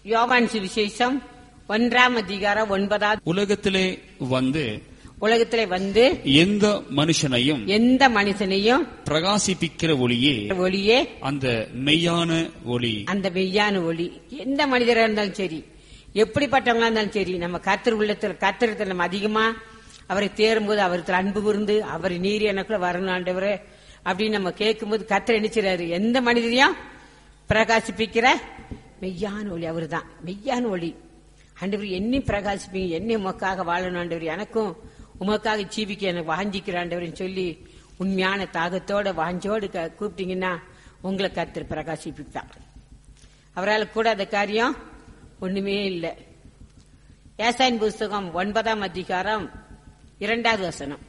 யோவான் சுவிசேஷம் ஒன்றாம் அதிகாரம் ஒன்பதாவது உலகத்திலே வந்து உலகத்திலே வந்து எந்த மனுஷனையும் எந்த மனுஷனையும் பிரகாசிப்பிக்கிற ஒளியே ஒளியே அந்த மெய்யான ஒளி அந்த மெய்யான ஒளி எந்த மனிதரா இருந்தாலும் சரி எப்படிப்பட்டவங்களா இருந்தாலும் சரி நம்ம கர்த்தர் உள்ளத்துல கர்த்தரத்தில் நம்ம அதிகமா அவரை தேரும்போது அவருக்கு அன்பு கூர்ந்து அவர் நீர் எனக்குள்ள வரணும் ஆண்டவரே அப்படின்னு நம்ம கேட்கும்போது கர்த்தர் நினைச்சிறாரு எந்த மனிதரையும் பிரகாசிப்பிக்கிற மெய்யான ஒளி அவர்தான் மெய்யான ஒளி ஆண்டவர் என்னை பிரகாசிப்பீங்க என்னை உமக்காக வாழணும் ஆண்டவர் எனக்கும் உமக்காக ஜீவிக்க எனக்கு வாஞ்சிக்கிற ஆண்டவர்னு சொல்லி உண்மையான தாகத்தோட வாஞ்சோடு க- கூப்பிட்டீங்கன்னா உங்களை கர்த்தர் பிரகாசிப்பிப்பார் அவரால் கூடாத காரியம் ஒண்ணுமே இல்லை ஏசாயின் புஸ்தகம் ஒன்பதாம் அதிகாரம் இரண்டாவது வசனம்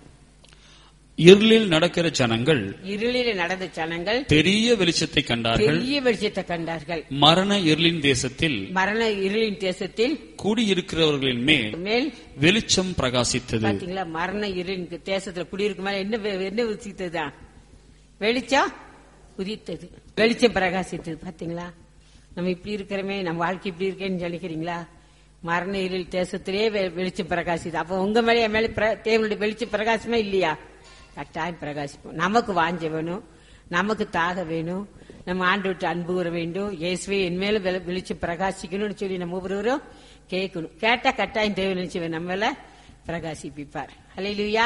இருளில் நடக்கிற ஜனங்கள் இருளில் நடந்த ஜனங்கள் பெரிய வெளிச்சத்தை கண்டார்கள் பெரிய வெளிச்சத்தை கண்டார்கள் மரண இருளின் தேசத்தில் மரண இருளின் தேசத்தில் கூடியிருக்கிறவர்களின் மேல் மேல் வெளிச்சம் பிரகாசித்தது பாத்தீங்களா மரண இருளின் தேசத்துல குடியிருக்கும் மேல என்ன வெ- என்ன உதித்ததுதான் வெளிச்சம் உதித்தது வெளிச்சம் பிரகாசித்தது பாத்தீங்களா நம்ம இப்படி இருக்கிறோமே நம்ம வாழ்க்கை இப்படி இருக்கேன்னு நினைக்கிறீங்களா மரண இருள் தேசத்திலே வெ- வெளிச்சம் பிரகாசிது அப்ப உங்க மேல என் மேல பிர- தேவனுடைய வெளிச்சம் பிரகாசமே இல்லையா கட்டாயம் பிரகாசிப்போம் நமக்கு வாஞ்ச வேணும் நமக்கு தாக வேணும் நம்ம ஆண்டு விட்டு அன்பு கூற வேண்டும் இயேசுவே என் மேல வெள- வெளிச்சம் பிரகாசிக்கணும்னு சொல்லி நம்ம ஒவ்வொருவரும் கேட்கணும் கேட்டா கட்டாயம் தேவை நினைச்சு நம்ம மேல பிரகாசிப்பிப்பார் ஹalleluya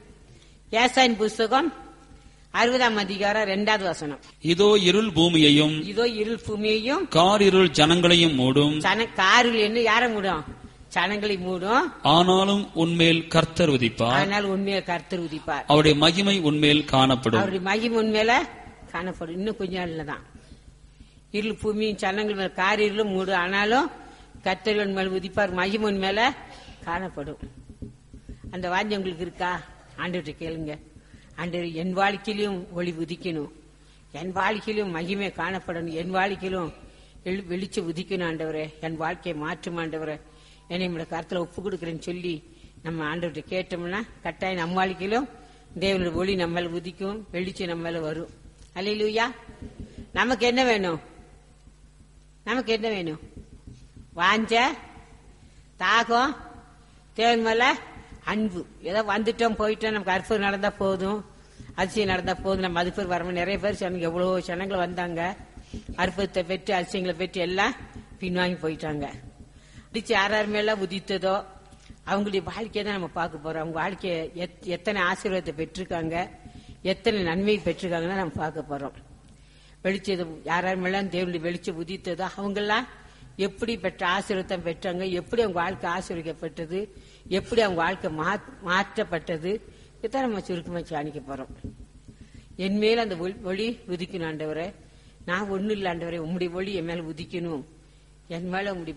ஏசாயின் புஸ்தகம் அறுபதாம் அதிகாரம் இரண்டாவது வசனம் இதோ இருள் பூமியையும் இதோ இருள் பூமியையும் காரிருள் ஜனங்களையும் மூடும் சன காரில் என்ன யார மூடும் சனங்களை மூடும் ஆனாலும் உன்மேல் கர்த்தர் உதிப்பார் அதனால் உண்மையை கர்த்தர் உதிப்பார் அவருடைய மகிமை உன்மேல் காணப்படும் அவருடைய மகிமை உண்மையில காணப்படும் இன்னும் கொஞ்ச நாள்ல தான் இருள் பூமியும் சனங்கள் மேல கார் இருளும் மூடும் ஆனாலும் கர்த்தர் மேல உதிப்பார் மகிமை மேல காணப்படும் அந்த வாஞ்சி உங்களுக்கு இருக்கா ஆண்டவர்கிட்ட கேளுங்க ஆண்டவர் என் வாழ்க்கையிலும் ஒளி உதிக்கணும் என் வாழ்க்கையிலும் மகிமை காணப்படணும் என் வாழ்க்கையிலும் எழு- வெளிச்சம் உதிக்கணும் ஆண்டவரே என் வாழ்க்கையை மாற்றும் ஆண்டவரே என்னை நம்மளோட கருத்துல ஒப்பு கொடுக்குறேன்னு சொல்லி நம்ம ஆண்டவர்கிட்ட கேட்டோம்னா கட்டாயம் நம்ம வாழ்க்கையிலும் தேவனோட ஒளி நம்ம மேல உதிக்கும் வெளிச்சம் நம்ம மேல வரும் அல்லையிலூயா நமக்கு என்ன வேணும் நமக்கு என்ன வேணும் வாஞ்ச தாகம் தேவன் மேல அன்பு ஏதோ வந்துட்டோம் போயிட்டோம் நமக்கு அற்புதம் நடந்தா போதும் அதிசயம் நடந்தா போதும் நம்ம அது பேர் வரணும் நிறைய பேர் சொன்னாங்க எவ்வளவு ஜனங்கள் வந்தாங்க அற்புதத்தை பெற்று அதிசயங்களை பெற்று எல்லாம் பின்வாங்கி போயிட்டாங்க அடிச்சு யார் யார் மேல உதித்ததோ அவங்களுடைய வாழ்க்கையை தான் நம்ம பார்க்க போறோம் அவங்க வாழ்க்கைய எத்- எத்தனை ஆசீர்வாதத்தை பெற்றிருக்காங்க எத்தனை நன்மையை பெற்றிருக்காங்கன்னு நம்ம பார்க்க போறோம் வெளிச்சம் யார் யார் மேல தேவனுடைய வெளிச்சம் உதித்ததோ அவங்கெல்லாம் எப்படி பெற்ற ஆசீர்வாதத்தை பெற்றாங்க எப்படி அவங்க வாழ்க்கை ஆசீர்வதிக்கப்பட்டது எப்படி அவங்க வாழ்க்கை மா- மாற்றப்பட்டது இதான் நம்ம சுருக்கமா தியானிக்க போறோம் என் மேல அந்த ஒளி- ஒளி உதிக்கணும் ஆண்டவரே நான் ஒண்ணு இல்ல ஆண்டவரே உம்முடைய ஒளி என் மேல உதிக்கணும் என் மேல உம்முடைய